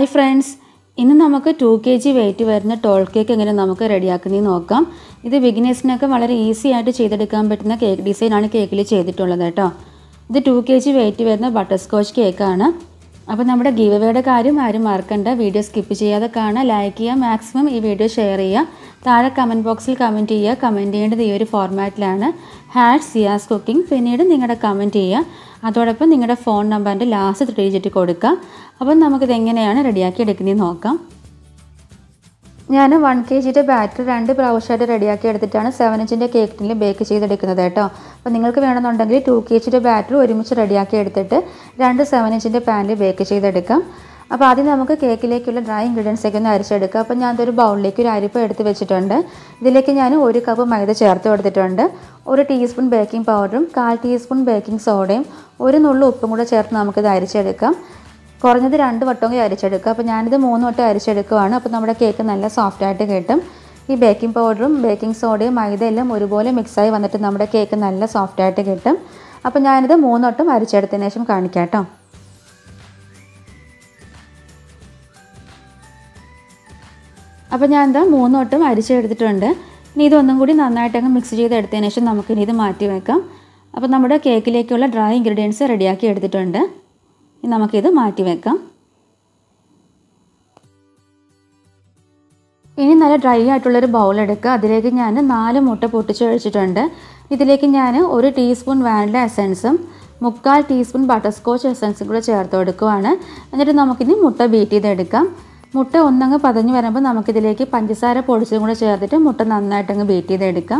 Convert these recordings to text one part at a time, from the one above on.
hi friends ഇന്ന് നമുക്ക് two K weight വെയിറ്റ് വരുന്ന ടോൾ കേക്ക് എങ്ങനെ നമുക്ക് റെഡിയാക്കുന്നതെന്ന് നോക്കാം ഇത് ബിഗിനേഴ്സിനൊക്കെ വളരെ ഈസി ആയിട്ട് ചെയ്തെടുക്കാൻ പറ്റുന്ന കേക്ക് ഡിസൈനാണ് കേക്കിൽ ചെയ്തിട്ടുള്ളത് കേട്ടോ ഇത് ടു കെ ജി വെയിറ്റ് വരുന്ന ബട്ടർ സ്കോച്ച് കേക്കാണ് അപ്പോൾ നമ്മുടെ ഗീവ് അവയുടെ കാര്യം ആരും മറക്കണ്ട വീഡിയോ സ്കിപ്പ് ചെയ്യാതെ കാണുക ലൈക്ക് ചെയ്യുക മാക്സിമം ഈ വീഡിയോ ഷെയർ ചെയ്യുക താഴെ കമൻറ്റ് ബോക്സിൽ കമൻറ്റ് ചെയ്യുക കമൻറ്റ് ചെയ്യേണ്ടത് ഈ ഒരു ഫോർമാറ്റിലാണ് ഹാഷ് സിയാസ് കുക്കിംഗ് പിന്നീട് നിങ്ങളുടെ കമൻറ്റ് ചെയ്യുക അതോടൊപ്പം നിങ്ങളുടെ ഫോൺ നമ്പറിൻ്റെ ലാസ്റ്റ് ത്രീ ഡിജിറ്റ് കൊടുക്കുക അപ്പം നമുക്കിത് എങ്ങനെയാണ് റെഡിയാക്കി എടുക്കുന്നതെന്ന് നോക്കാം ഞാൻ വൺ കെ ജിയുടെ ബാറ്റർ രണ്ട് പ്രാവശ്യമായിട്ട് റെഡിയാക്കി എടുത്തിട്ടാണ് സെവൻ ഇഞ്ചിൻ്റെ കേക്ക് ടിന്നിൽ ബേക്ക് ചെയ്തെടുക്കുന്നത് കേട്ടോ അപ്പോൾ നിങ്ങൾക്ക് വേണമെന്നുണ്ടെങ്കിൽ ടു കെ ജിയുടെ ബാറ്റർ ഒരുമിച്ച് റെഡിയാക്കി എടുത്തിട്ട് രണ്ട് സെവൻ ഇഞ്ചിൻ്റെ പാനിൽ ബേക്ക് ചെയ്തെടുക്കാം അപ്പോൾ ആദ്യം നമുക്ക് കേക്കിലേക്കുള്ള ഡ്രൈ ഇൻഗ്രീഡിയൻസ് ഒക്കെ ഒന്ന് അരിച്ചെടുക്കാം അപ്പോൾ ഞാൻ ഇതൊരു ബൗളിലേക്ക് ഒരു അരിപ്പ എടുത്ത് വെച്ചിട്ടുണ്ട് ഇതിലേക്ക് ഞാൻ ഒരു കപ്പ് മൈദ ചേർത്ത് കൊടുത്തിട്ടുണ്ട് ഒരു ടീസ്പൂൺ ബേക്കിംഗ് പൗഡറും കാൽ ടീസ്പൂൺ ബേക്കിംഗ് സോഡയും ഒരു നുള്ളു ഉപ്പും കൂടെ ചേർത്ത് നമുക്കിത് അരിച്ചെടുക്കാം കുറഞ്ഞത് രണ്ട് വട്ടമെങ്കിൽ അരിച്ചെടുക്കുക അപ്പോൾ ഞാനിത് മൂന്ന് വട്ടം അരിച്ചെടുക്കുകയാണ് അപ്പോൾ നമ്മുടെ കേക്ക് നല്ല സോഫ്റ്റായിട്ട് കിട്ടും ഈ ബേക്കിംഗ് പൗഡറും ബേക്കിംഗ് സോഡയും മൈദ എല്ലാം ഒരുപോലെ മിക്സായി വന്നിട്ട് നമ്മുടെ കേക്ക് നല്ല സോഫ്റ്റായിട്ട് കിട്ടും അപ്പോൾ ഞാനിത് മൂന്ന് വട്ടം അരിച്ചെടുത്തതിന് ശേഷം കാണിക്കാം കേട്ടോ അപ്പോൾ ഞാൻ എന്താ മൂന്ന് വട്ടം അരിച്ചെടുത്തിട്ടുണ്ട് ഇനി ഇതൊന്നും കൂടി നന്നായിട്ട് അങ്ങ് മിക്സ് ചെയ്ത് എടുത്തതിന് ശേഷം നമുക്കിനി ഇത് മാറ്റി വെക്കാം അപ്പോൾ നമ്മുടെ കേക്കിലേക്കുള്ള ഡ്രൈ ഇൻഗ്രീഡിയൻസ് റെഡിയാക്കി എടുത്തിട്ടുണ്ട് ഇനി നമുക്കിത് മാറ്റി വെക്കാം ഇനി നല്ല ഡ്രൈ ആയിട്ടുള്ളൊരു ബൗൾ എടുക്കുക അതിലേക്ക് ഞാൻ നാല് മുട്ട പൊട്ടിച്ച് ഒഴിച്ചിട്ടുണ്ട് ഇതിലേക്ക് ഞാൻ ഒരു ടീസ്പൂൺ വാനില എസൻസും മുക്കാൽ ടീസ്പൂൺ ബട്ടർ സ്കോച്ച് എസൻസും കൂടെ ചേർത്ത് കൊടുക്കുവാണ് എന്നിട്ട് നമുക്കിനി മുട്ട ബീറ്റ് ചെയ്തെടുക്കാം മുട്ട ഒന്നങ്ങ് പതഞ്ഞ് വരുമ്പോൾ നമുക്കിതിലേക്ക് പഞ്ചസാര പൊടിച്ചതും കൂടെ ചേർത്തിട്ട് മുട്ട നന്നായിട്ടങ്ങ് ബീറ്റ് ചെയ്തെടുക്കാം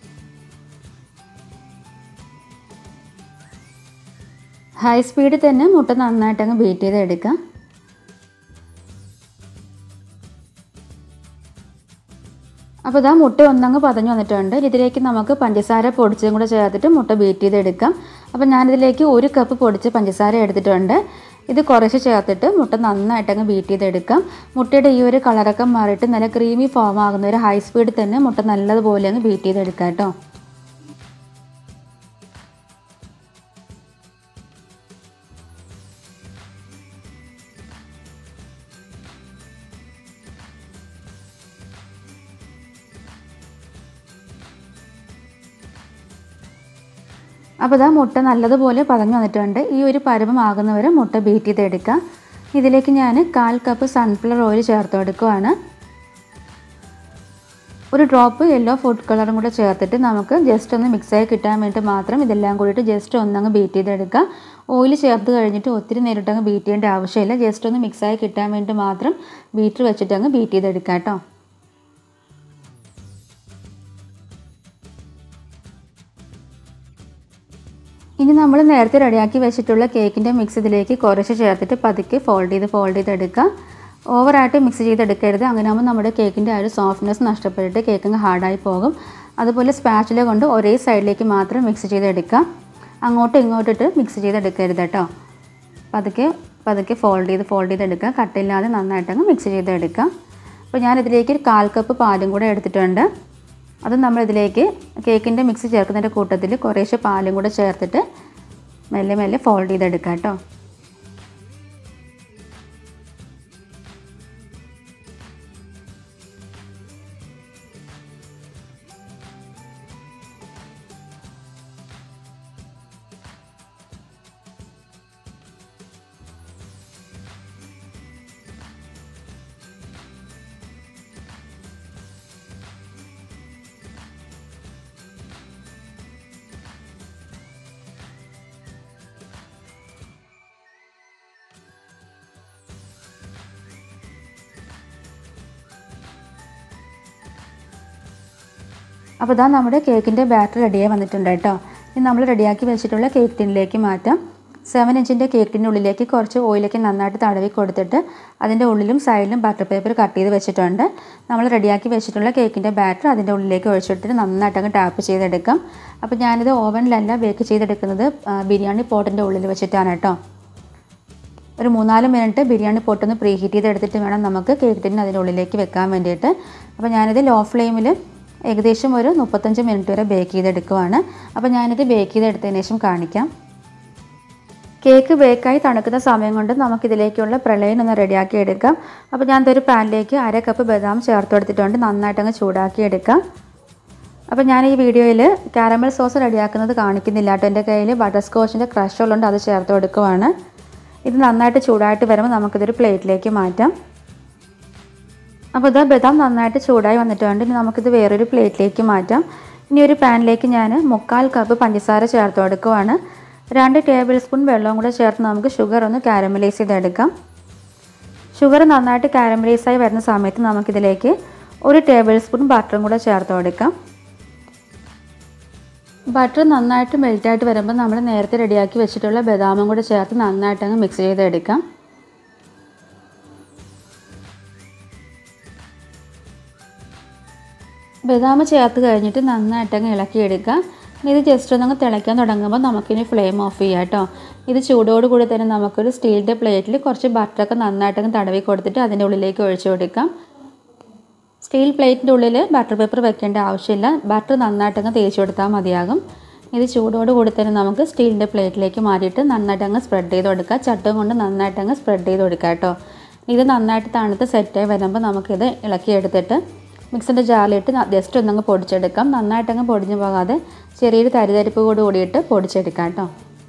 ഹൈ സ്പീഡിൽ തന്നെ മുട്ട നന്നായിട്ടങ്ങ് ബീറ്റ് ചെയ്തെടുക്കാം അപ്പോൾ ഇതാ മുട്ട ഒന്നങ്ങ് പതഞ്ഞു വന്നിട്ടുണ്ട് ഇതിലേക്ക് നമുക്ക് പഞ്ചസാര പൊടിച്ചതും കൂടെ ചേർത്തിട്ട് മുട്ട ബീറ്റ് ചെയ്തെടുക്കാം അപ്പോൾ ഞാനിതിലേക്ക് ഒരു കപ്പ് പൊടിച്ച പഞ്ചസാര എടുത്തിട്ടുണ്ട് ഇത് കുറച്ച് ചേർത്തിട്ട് മുട്ട നന്നായിട്ടങ്ങ് ബീറ്റ് ചെയ്തെടുക്കാം മുട്ടയുടെ ഈ ഒരു കളറൊക്കെ മാറിയിട്ട് നല്ല ക്രീമി ഫോം ആകുന്ന ഒരു ഹൈ സ്പീഡിൽ തന്നെ മുട്ട നല്ലതുപോലെ അങ്ങ് ബീറ്റ് ചെയ്തെടുക്കാം കേട്ടോ അപ്പോൾ ഇതാ മുട്ട നല്ലതുപോലെ പതഞ്ഞു വന്നിട്ടുണ്ട് ഈ ഒരു പരുവമാകുന്നവരെ മുട്ട ബീറ്റ് ചെയ്തെടുക്കാം ഇതിലേക്ക് ഞാൻ കാൽ കപ്പ് സൺഫ്ലവർ ഓയിൽ ചേർത്ത് കൊടുക്കുവാണ് ഒരു ഡ്രോപ്പ് യെല്ലോ ഫുഡ് കളറും കൂടെ ചേർത്തിട്ട് നമുക്ക് ജസ്റ്റ് ഒന്ന് മിക്സായി കിട്ടാൻ വേണ്ടി മാത്രം ഇതെല്ലാം കൂടിയിട്ട് ജസ്റ്റ് ഒന്നങ്ങ് ബീറ്റ് ചെയ്തെടുക്കുക ഓയിൽ ചേർത്ത് കഴിഞ്ഞിട്ട് ഒത്തിരി നേരിട്ടങ്ങ് ബീറ്റ് ചെയ്യേണ്ട ആവശ്യമില്ല ജസ്റ്റ് ഒന്ന് മിക്സായി കിട്ടാൻ വേണ്ടി മാത്രം ബീറ്റർ വെച്ചിട്ട് അങ്ങ് ബീറ്റ് ചെയ്തെടുക്കാം കേട്ടോ ഇനി നമ്മൾ നേരത്തെ റെഡിയാക്കി വെച്ചിട്ടുള്ള കേക്കിൻ്റെ മിക്സ് ഇതിലേക്ക് കുറച്ച് ചേർത്തിട്ട് പതുക്കെ ഫോൾഡ് ചെയ്ത് ഫോൾഡ് ചെയ്തെടുക്കുക ഓവറായിട്ട് മിക്സ് ചെയ്തെടുക്കരുത് അങ്ങനെ ആകുമ്പോൾ നമ്മുടെ കേക്കിൻ്റെ ആ ഒരു സോഫ്റ്റ്നെസ് നഷ്ടപ്പെട്ടിട്ട് കേക്ക് അങ്ങ് ഹാർഡായി പോകും അതുപോലെ സ്പാച്ചില കൊണ്ട് ഒരേ സൈഡിലേക്ക് മാത്രം മിക്സ് ചെയ്തെടുക്കുക അങ്ങോട്ടും ഇങ്ങോട്ടിട്ട് മിക്സ് ചെയ്തെടുക്കരുത് കേട്ടോ പതുക്കെ പതുക്കെ ഫോൾഡ് ചെയ്ത് ഫോൾഡ് ചെയ്തെടുക്കുക കട്ടില്ലാതെ നന്നായിട്ടങ്ങ് മിക്സ് ചെയ്തെടുക്കുക അപ്പോൾ ഞാനിതിലേക്ക് ഒരു കാൽ കപ്പ് പാലും കൂടെ എടുത്തിട്ടുണ്ട് അത് നമ്മളിതിലേക്ക് കേക്കിൻ്റെ മിക്സ് ചേർക്കുന്നതിൻ്റെ കൂട്ടത്തിൽ കുറേശ്ശെ പാലും കൂടെ ചേർത്തിട്ട് മെല്ലെ മെല്ലെ ഫോൾഡ് ചെയ്തെടുക്കാം കേട്ടോ അപ്പോൾ ഇതാ നമ്മുടെ കേക്കിൻ്റെ ബാറ്റർ റെഡിയായി വന്നിട്ടുണ്ട് കേട്ടോ ഇനി നമ്മൾ റെഡിയാക്കി വെച്ചിട്ടുള്ള കേക്ക് ടിന്നിലേക്ക് മാറ്റാം സെവൻ ഇഞ്ചിൻ്റെ കേക്ക് ടിൻ്റെ ഉള്ളിലേക്ക് കുറച്ച് ഓയിലേക്ക് നന്നായിട്ട് തടവി കൊടുത്തിട്ട് അതിൻ്റെ ഉള്ളിലും സൈഡിലും ബട്ടർ പേപ്പർ കട്ട് ചെയ്ത് വെച്ചിട്ടുണ്ട് നമ്മൾ റെഡിയാക്കി വെച്ചിട്ടുള്ള കേക്കിൻ്റെ ബാറ്റർ അതിൻ്റെ ഉള്ളിലേക്ക് ഒഴിച്ചിട്ട് നന്നായിട്ട് അങ്ങ് ടാപ്പ് ചെയ്തെടുക്കാം അപ്പോൾ ഞാനിത് ഓവനിലല്ല ബേക്ക് ചെയ്തെടുക്കുന്നത് ബിരിയാണി പോട്ടിൻ്റെ ഉള്ളിൽ വെച്ചിട്ടാണ് കേട്ടോ ഒരു മൂന്നാല് മിനിറ്റ് ബിരിയാണി പൊട്ടൊന്ന് പ്രീ ഹീറ്റ് ചെയ്തെടുത്തിട്ട് വേണം നമുക്ക് കേക്ക് ടിന്ന് അതിൻ്റെ ഉള്ളിലേക്ക് വെക്കാൻ വേണ്ടിയിട്ട് അപ്പോൾ ഞാനിത് ലോ ഫ്ലെയിമിൽ ഏകദേശം ഒരു മുപ്പത്തഞ്ച് മിനിറ്റ് വരെ ബേക്ക് ചെയ്തെടുക്കുവാണ് അപ്പോൾ ഞാനിത് ബേക്ക് ചെയ്തെടുത്തതിന് ശേഷം കാണിക്കാം കേക്ക് ബേക്കായി തണുക്കുന്ന സമയം കൊണ്ട് നമുക്കിതിലേക്കുള്ള പ്രളയം ഒന്ന് റെഡിയാക്കി എടുക്കാം അപ്പോൾ ഞാൻ ഇതൊരു പാനിലേക്ക് അര കപ്പ് ബദാം ചേർത്ത് കൊടുത്തിട്ടുണ്ട് നന്നായിട്ടങ്ങ് ചൂടാക്കി എടുക്കാം അപ്പോൾ ഞാൻ ഈ വീഡിയോയിൽ കാരമൽ സോസ് റെഡിയാക്കുന്നത് കാണിക്കുന്നില്ല കേട്ടോ എൻ്റെ കയ്യിൽ ബട്ടർ സ്കോച്ചിൻ്റെ ക്രഷ് ഉള്ളതുകൊണ്ട് അത് ചേർത്ത് കൊടുക്കുവാണ് ഇത് നന്നായിട്ട് ചൂടായിട്ട് വരുമ്പോൾ നമുക്കിതൊരു പ്ലേറ്റിലേക്ക് മാറ്റാം അപ്പോൾ ഇത് ബദാം നന്നായിട്ട് ചൂടായി വന്നിട്ടുണ്ട് ഇനി നമുക്കിത് വേറൊരു പ്ലേറ്റിലേക്ക് മാറ്റാം ഇനി ഒരു പാനിലേക്ക് ഞാൻ മുക്കാൽ കപ്പ് പഞ്ചസാര ചേർത്ത് കൊടുക്കുവാണ് രണ്ട് ടേബിൾ സ്പൂൺ വെള്ളവും കൂടെ ചേർത്ത് നമുക്ക് ഷുഗർ ഒന്ന് കാരമലൈസ് ചെയ്തെടുക്കാം ഷുഗർ നന്നായിട്ട് കാരമലൈസായി വരുന്ന സമയത്ത് നമുക്കിതിലേക്ക് ഒരു ടേബിൾ സ്പൂൺ ബട്ടറും കൂടെ ചേർത്ത് കൊടുക്കാം ബട്ടർ നന്നായിട്ട് മെൽറ്റായിട്ട് വരുമ്പോൾ നമ്മൾ നേരത്തെ റെഡിയാക്കി വെച്ചിട്ടുള്ള ബദാമും കൂടെ ചേർത്ത് നന്നായിട്ട് അങ്ങ് മിക്സ് ചെയ്തെടുക്കാം ബദാം ചേർത്ത് കഴിഞ്ഞിട്ട് നന്നായിട്ട് അങ്ങ് ഇളക്കിയെടുക്കാം ഇത് ജസ്റ്റ് ഒന്നങ്ങ് തിളയ്ക്കാൻ തുടങ്ങുമ്പോൾ നമുക്കിനി ഫ്ലെയിം ഓഫ് ചെയ്യാം കേട്ടോ ഇത് ചൂടോടുകൂടി തന്നെ നമുക്കൊരു സ്റ്റീലിൻ്റെ പ്ലേറ്റിൽ കുറച്ച് ബട്ടറൊക്കെ നന്നായിട്ടങ്ങ് തടവി കൊടുത്തിട്ട് അതിൻ്റെ ഉള്ളിലേക്ക് ഒഴിച്ചു കൊടുക്കാം സ്റ്റീൽ പ്ലേറ്റിൻ്റെ ഉള്ളിൽ ബട്ടർ പേപ്പർ വെക്കേണ്ട ആവശ്യമില്ല ബട്ടർ നന്നായിട്ടങ്ങ് തേച്ച് കൊടുത്താൽ മതിയാകും ഇത് ചൂടോട് കൂടി തന്നെ നമുക്ക് സ്റ്റീലിൻ്റെ പ്ലേറ്റിലേക്ക് മാറ്റിയിട്ട് നന്നായിട്ട് അങ്ങ് സ്പ്രെഡ് ചെയ്ത് കൊടുക്കുക ചട്ടം കൊണ്ട് നന്നായിട്ട് അങ്ങ് സ്പ്രെഡ് ചെയ്ത് കൊടുക്കുക കേട്ടോ ഇത് നന്നായിട്ട് തണുത്ത് സെറ്റായി വരുമ്പോൾ നമുക്കിത് ഇളക്കിയെടുത്തിട്ട് മിക്സിൻ്റെ ജാറിലിട്ട് ജസ്റ്റ് ഒന്നങ്ങ് പൊടിച്ചെടുക്കാം നന്നായിട്ടങ്ങ് പൊടിഞ്ഞു പോകാതെ ചെറിയൊരു തരിതരിപ്പ് കൂടി കൂടിയിട്ട് പൊടിച്ചെടുക്കാം കേട്ടോ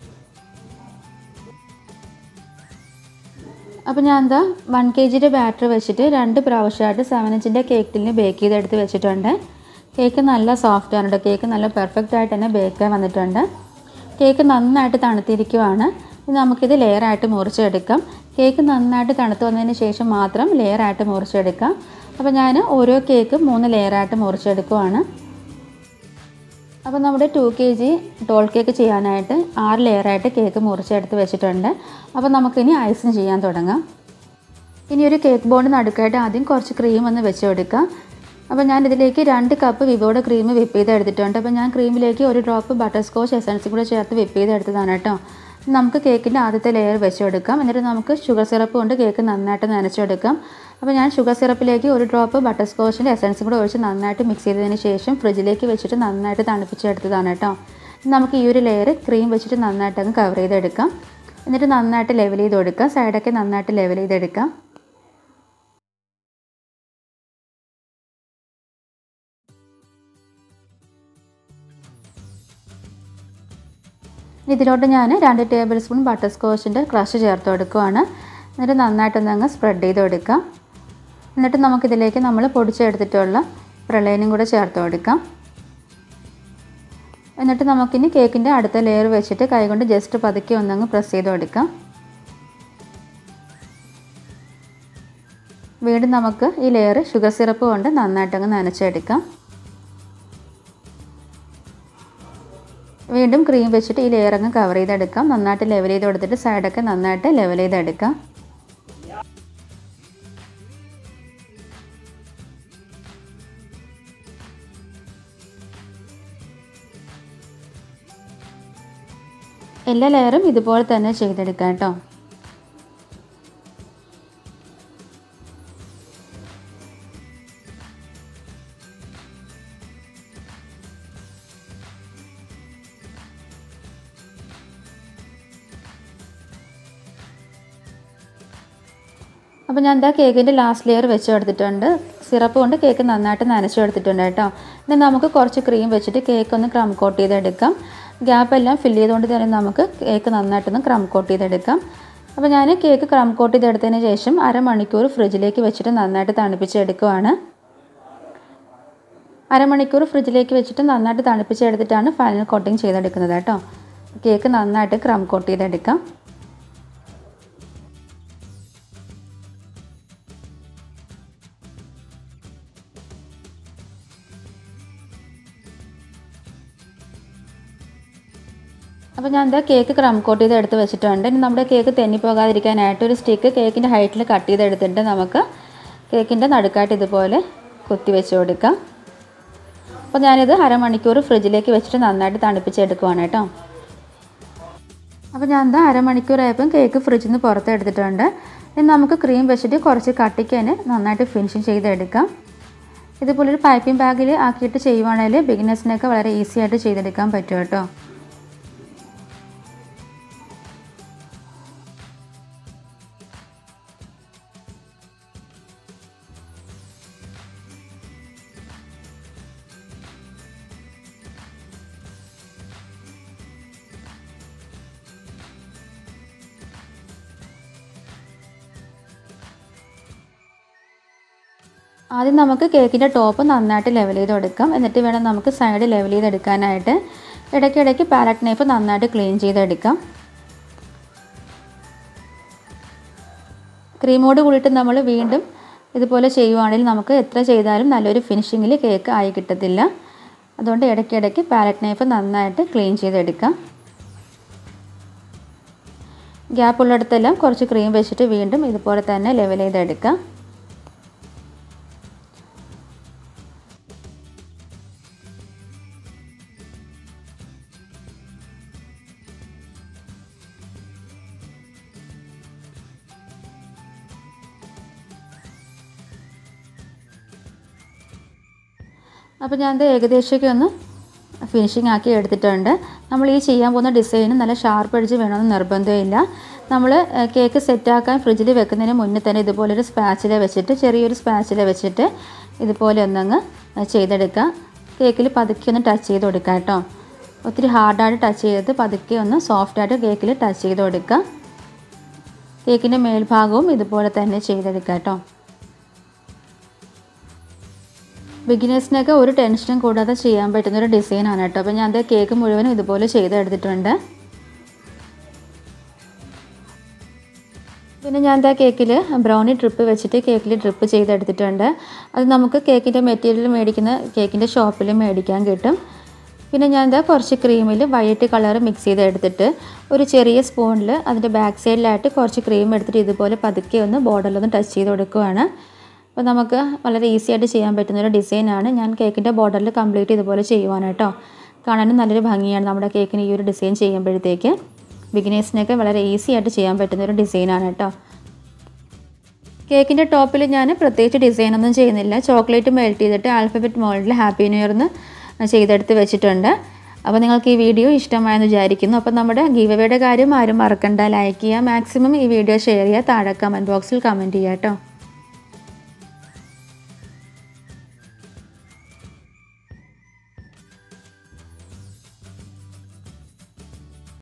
അപ്പോൾ ഞാൻ എന്താ വൺ കെ ജിയുടെ ബാറ്റർ വെച്ചിട്ട് രണ്ട് പ്രാവശ്യമായിട്ട് സെവൻ ഇഞ്ചിൻ്റെ കേക്ക് ടിന്നിൽ ബേക്ക് ചെയ്തെടുത്ത് വെച്ചിട്ടുണ്ട് കേക്ക് നല്ല സോഫ്റ്റ് ആണ് കേട്ടോ കേക്ക് നല്ല പെർഫെക്റ്റ് ആയിട്ട് തന്നെ ബേക്കായി വന്നിട്ടുണ്ട് കേക്ക് നന്നായിട്ട് തണുത്തിരിക്കുവാണ് ഇനി നമുക്കിത് ലെയറായിട്ട് മുറിച്ചെടുക്കാം കേക്ക് നന്നായിട്ട് തണുത്ത് വന്നതിന് ശേഷം മാത്രം ലെയറായിട്ട് മുറിച്ചെടുക്കാം അപ്പോൾ ഞാൻ ഓരോ കേക്ക് മൂന്ന് ലെയറായിട്ട് മുറിച്ചെടുക്കുവാണ് അപ്പോൾ നമ്മുടെ two K G tall cake ചെയ്യാനായിട്ട് ആറ് ലെയറായിട്ട് കേക്ക് മുറിച്ചെടുത്ത് വെച്ചിട്ടുണ്ട് അപ്പോൾ നമുക്കിനി ഐസിങ് ചെയ്യാൻ തുടങ്ങാം ഇനി ഒരു കേക്ക് ബോർഡ് നടുക്കായിട്ട് ആദ്യം കുറച്ച് ക്രീം ഒന്ന് വെച്ച് കൊടുക്കാം അപ്പോൾ ഞാൻ ഇതിലേക്ക് രണ്ട് കപ്പ് വിവോയുടെ ക്രീം വിപ്പ് ചെയ്ത് എടുത്തിട്ടുണ്ട് അപ്പോൾ ഞാൻ ക്രീമിലേക്ക് ഒരു ഡ്രോപ്പ് ബട്ടർ സ്കോച്ച് എസൻസും കൂടെ ചേർത്ത് വിപ്പ് ചെയ്ത് എടുത്തതാണ് കേട്ടോ നമുക്ക് കേക്കിൻ്റെ ആദ്യത്തെ ലെയർ വെച്ച് കൊടുക്കാം എന്നിട്ട് നമുക്ക് ഷുഗർ സിറപ്പ് കൊണ്ട് കേക്ക് നന്നായിട്ട് നനച്ചെടുക്കാം അപ്പോൾ ഞാൻ ഷുഗർ സിറപ്പിലേക്ക് ഒരു ഡ്രോപ്പ് ബട്ടർ സ്കോച്ചിൻ്റെ എസൻസും കൂടെ ഒഴിച്ച് നന്നായിട്ട് മിക്സ് ചെയ്തതിന് ശേഷം ഫ്രിഡ്ജിലേക്ക് വെച്ചിട്ട് നന്നായിട്ട് തണുപ്പിച്ചെടുത്തതാണ് കേട്ടോ നമുക്ക് ഈ ഒരു ലെയർ ക്രീം വെച്ചിട്ട് നന്നായിട്ട് അങ്ങ് കവർ ചെയ്തെടുക്കാം എന്നിട്ട് നന്നായിട്ട് ലെവൽ ചെയ്ത് കൊടുക്കാം സൈഡൊക്കെ നന്നായിട്ട് ലെവൽ ചെയ്തെടുക്കാം ഇതിലോട്ട് ഞാൻ രണ്ട് ടേബിൾ സ്പൂൺ ബട്ടർ സ്കോച്ചിൻ്റെ ക്രഷ് ചേർത്ത് കൊടുക്കുവാണ് എന്നിട്ട് നന്നായിട്ടൊന്ന് അങ്ങ് സ്പ്രെഡ് ചെയ്ത് കൊടുക്കാം എന്നിട്ട് നമുക്കിതിലേക്ക് നമ്മൾ പൊടിച്ചെടുത്തിട്ടുള്ള പ്രളയനും കൂടെ ചേർത്ത് കൊടുക്കാം എന്നിട്ട് നമുക്കിനി കേക്കിൻ്റെ അടുത്ത ലെയർ വെച്ചിട്ട് കൈകൊണ്ട് ജസ്റ്റ് പതുക്കെ ഒന്നങ്ങ് പ്രസ് ചെയ്ത് കൊടുക്കാം വീണ്ടും നമുക്ക് ഈ ലെയർ ഷുഗർ സിറപ്പ് കൊണ്ട് നന്നായിട്ടങ്ങ് നനച്ചെടുക്കാം വീണ്ടും ക്രീം വെച്ചിട്ട് ഈ ലെയർ അങ്ങ് കവർ ചെയ്തെടുക്കാം നന്നായിട്ട് ലെവൽ ചെയ്ത് കൊടുത്തിട്ട് സൈഡൊക്കെ നന്നായിട്ട് ലെവൽ ചെയ്തെടുക്കാം എല്ലാ ലെയറും ഇതുപോലെ തന്നെ ചെയ്തെടുക്കാം കേട്ടോ അപ്പോൾ ഞാൻ എന്താ കേക്കിൻ്റെ ലാസ്റ്റ് ലെയർ വെച്ച് കൊടുത്തിട്ടുണ്ട് സിറപ്പ് കൊണ്ട് കേക്ക് നന്നായിട്ട് നനച്ച് കൊടുത്തിട്ടുണ്ട് കേട്ടോ ഇനി നമുക്ക് കുറച്ച് ക്രീം വെച്ചിട്ട് കേക്ക് ഒന്ന് ക്രം കോട്ട് ചെയ്തെടുക്കാം ഗ്യാപ്പ് എല്ലാം ഫില്ല് ചെയ്തുകൊണ്ട് തന്നെ നമുക്ക് കേക്ക് നന്നായിട്ടൊന്ന് ക്രം കോട്ട് ചെയ്തെടുക്കാം അപ്പോൾ ഞാൻ കേക്ക് ക്രം കോട്ട് ചെയ്തെടുത്തതിന് ശേഷം അരമണിക്കൂർ ഫ്രിഡ്ജിലേക്ക് വെച്ചിട്ട് നന്നായിട്ട് തണുപ്പിച്ചെടുക്കുവാണ് അരമണിക്കൂർ ഫ്രിഡ്ജിലേക്ക് വെച്ചിട്ട് നന്നായിട്ട് തണുപ്പിച്ചെടുത്തിട്ടാണ് ഫൈനൽ കോട്ടിങ് ചെയ്തെടുക്കുന്നത് കേട്ടോ കേക്ക് നന്നായിട്ട് ക്രം കോട്ട് ചെയ്തെടുക്കാം അപ്പോൾ ഞാൻ എന്താ കേക്ക് ക്രം കോട്ട് ചെയ്ത് എടുത്ത് വെച്ചിട്ടുണ്ട് ഇനി നമ്മുടെ കേക്ക് തെന്നിപ്പോകാതിരിക്കാനായിട്ട് ഒരു സ്റ്റിക്ക് കേക്കിൻ്റെ ഹൈറ്റിൽ കട്ട് ചെയ്തെടുത്തിട്ട് നമുക്ക് കേക്കിൻ്റെ നടുക്കായിട്ട് ഇതുപോലെ കുത്തി വെച്ച് കൊടുക്കാം അപ്പോൾ ഞാനിത് അരമണിക്കൂർ ഫ്രിഡ്ജിലേക്ക് വെച്ചിട്ട് നന്നായിട്ട് തണുപ്പിച്ചെടുക്കുവാണ് കേട്ടോ അപ്പോൾ ഞാൻ എന്താ അരമണിക്കൂറായപ്പം കേക്ക് ഫ്രിഡ്ജിൽ നിന്ന് പുറത്ത് എടുത്തിട്ടുണ്ട് ഇനി നമുക്ക് ക്രീം വെച്ചിട്ട് കുറച്ച് കട്ടിക്ക് തന്നെ നന്നായിട്ട് ഫിനിഷിങ് ചെയ്തെടുക്കാം ഇതുപോലെ ഒരു പൈപ്പിംഗ് ബാഗിൽ ആക്കിയിട്ട് ചെയ്യുവാണെങ്കിൽ ബിഗിനേഴ്സിനൊക്കെ വളരെ ഈസി ആയിട്ട് ചെയ്തെടുക്കാൻ പറ്റും കേട്ടോ ആദ്യം നമുക്ക് കേക്കിൻ്റെ ടോപ്പ് നന്നായിട്ട് ലെവൽ ചെയ്ത് കൊടുക്കാം എന്നിട്ട് വേണം നമുക്ക് സൈഡ് ലെവൽ ചെയ്തെടുക്കാനായിട്ട് ഇടയ്ക്കിടയ്ക്ക് പാലറ്റ് നൈഫ് നന്നായിട്ട് ക്ലീൻ ചെയ്തെടുക്കാം ക്രീമോട് കൂടിയിട്ട് നമ്മൾ വീണ്ടും ഇതുപോലെ ചെയ്യുവാണെങ്കിൽ നമുക്ക് എത്ര ചെയ്താലും നല്ലൊരു ഫിനിഷിങ്ങിൽ കേക്ക് ആയി കിട്ടത്തില്ല അതുകൊണ്ട് ഇടയ്ക്കിടയ്ക്ക് പാലറ്റ് നൈഫ് നന്നായിട്ട് ക്ലീൻ ചെയ്തെടുക്കാം ഗ്യാപ്പ് ഉള്ളിടത്തെല്ലാം കുറച്ച് ക്രീം വെച്ചിട്ട് വീണ്ടും ഇതുപോലെ തന്നെ ലെവൽ ചെയ്തെടുക്കാം അപ്പോൾ ഞാനത് ഏകദേശമൊക്കെ ഒന്ന് ഫിനിഷിംഗ് ആക്കി എടുത്തിട്ടുണ്ട് നമ്മൾ ഈ ചെയ്യാൻ പോകുന്ന ഡിസൈന് നല്ല ഷാർപ്പ് അടിച്ച് വേണമെന്ന് നിർബന്ധമില്ല നമ്മൾ കേക്ക് സെറ്റാക്കാൻ ഫ്രിഡ്ജിൽ വെക്കുന്നതിന് മുന്നേ തന്നെ ഇതുപോലൊരു സ്പാച്ചില വെച്ചിട്ട് ചെറിയൊരു സ്പാച്ചില വെച്ചിട്ട് ഇതുപോലെ ഒന്നങ്ങ് ചെയ്തെടുക്കുക കേക്കിൽ പതുക്കെ ഒന്ന് ടച്ച് ചെയ്ത് കൊടുക്കുക കേട്ടോ ഒത്തിരി ഹാർഡായിട്ട് ടച്ച് ചെയ്ത് പതുക്കെ ഒന്ന് സോഫ്റ്റായിട്ട് കേക്കിൽ ടച്ച് ചെയ്ത് കൊടുക്കുക കേക്കിൻ്റെ മേൽഭാഗവും ഇതുപോലെ തന്നെ ചെയ്തെടുക്കുക കേട്ടോ ബിഗിനേഴ്സിനൊക്കെ ഒരു ടെൻഷനും കൂടാതെ ചെയ്യാൻ പറ്റുന്ന ഒരു ഡിസൈനാണ് കേട്ടോ അപ്പോൾ ഞാൻ അത് കേക്ക് മുഴുവനും ഇതുപോലെ ചെയ്തെടുത്തിട്ടുണ്ട് പിന്നെ ഞാൻ എന്താ കേക്കിൽ ബ്രൗണി ഡ്രിപ്പ് വെച്ചിട്ട് കേക്കിൽ ഡ്രിപ്പ് ചെയ്തെടുത്തിട്ടുണ്ട് അത് നമുക്ക് കേക്കിൻ്റെ മെറ്റീരിയൽ മേടിക്കുന്ന കേക്കിൻ്റെ ഷോപ്പിൽ മേടിക്കാൻ കിട്ടും പിന്നെ ഞാൻ എന്താ കുറച്ച് ക്രീമിൽ വൈറ്റ് കളർ മിക്സ് ചെയ്തെടുത്തിട്ട് ഒരു ചെറിയ സ്പൂണിൽ അതിൻ്റെ ബാക്ക് സൈഡിലായിട്ട് കുറച്ച് ക്രീം എടുത്തിട്ട് ഇതുപോലെ പതുക്കെ ഒന്ന് ബോർഡറിലൊന്ന് ടച്ച് ചെയ്ത് കൊടുക്കുവാണ് അപ്പോൾ നമുക്ക് വളരെ ഈസി ആയിട്ട് ചെയ്യാൻ പറ്റുന്ന ഒരു ഡിസൈനാണ് ഞാൻ കേക്കിൻ്റെ ബോർഡറിൽ കംപ്ലീറ്റ് ഇതുപോലെ ചെയ്യുവാണ് കേട്ടോ കാണാനും നല്ലൊരു ഭംഗിയാണ് നമ്മുടെ കേക്കിന് ഈ ഒരു ഡിസൈൻ ചെയ്യുമ്പോഴത്തേക്ക് ബിഗിനേഴ്സിനൊക്കെ വളരെ ഈസി ആയിട്ട് ചെയ്യാൻ പറ്റുന്ന ഒരു ഡിസൈനാണ് കേട്ടോ കേക്കിൻ്റെ ടോപ്പിൽ ഞാൻ പ്രത്യേകിച്ച് ഡിസൈനൊന്നും ചെയ്യുന്നില്ല ചോക്ലേറ്റ് മെൽറ്റ് ചെയ്തിട്ട് ആൽഫബറ്റ് മോൾഡിൽ ഹാപ്പി ന്യൂ ഇയർ എന്ന് ചെയ്തെടുത്ത് വെച്ചിട്ടുണ്ട് അപ്പോൾ നിങ്ങൾക്ക് ഈ വീഡിയോ ഇഷ്ടമായെന്ന് വിചാരിക്കുന്നു അപ്പോൾ നമ്മുടെ ഗീവ് അവയുടെ കാര്യം ആരും മറക്കണ്ട ലൈക്ക് ചെയ്യുക മാക്സിമം ഈ വീഡിയോ ഷെയർ ചെയ്യുക താഴെ കമൻറ്റ് ബോക്സിൽ കമൻറ്റ് ചെയ്യുക കേട്ടോ